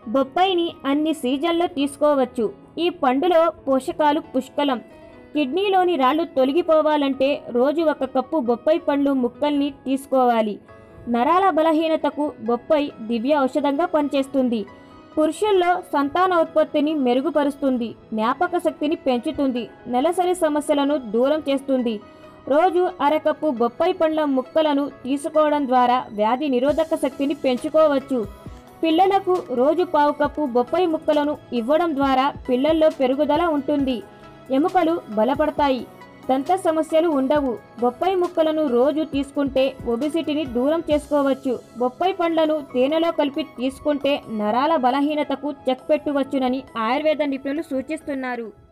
బొప్పాయిని అన్ని సీజన్లో తీసుకోవచ్చు ఈ పండులో పోషకాలు పుష్కలం కిడ్నీలోని రాళ్ళు తొలగిపోవాలంటే రోజు ఒక కప్పు బొప్పాయి పండ్లు ముక్కల్ని తీసుకోవాలి నరాల బలహీనతకు బొప్పాయి దివ్య ఔషధంగా పనిచేస్తుంది పురుషుల్లో సంతానోత్పత్తిని మెరుగుపరుస్తుంది జ్ఞాపక శక్తిని పెంచుతుంది నెలసరి సమస్యలను దూరం చేస్తుంది రోజు అరకప్పు బొప్పాయి పండ్ల ముక్కలను తీసుకోవడం ద్వారా వ్యాధి నిరోధక శక్తిని పెంచుకోవచ్చు పిల్లలకు రోజు పావు కప్పు బొప్పాయి ముక్కలను ఇవ్వడం ద్వారా పిల్లల్లో పెరుగుదల ఉంటుంది ఎముకలు బలపడతాయి దంత సమస్యలు ఉండవు బొప్పాయి ముక్కలను రోజు తీసుకుంటే ఒబిసిటీని దూరం చేసుకోవచ్చు బొప్పాయి పండ్లను తేనెలో కలిపి తీసుకుంటే నరాల బలహీనతకు చెక్ పెట్టవచ్చునని ఆయుర్వేద నిపుణులు సూచిస్తున్నారు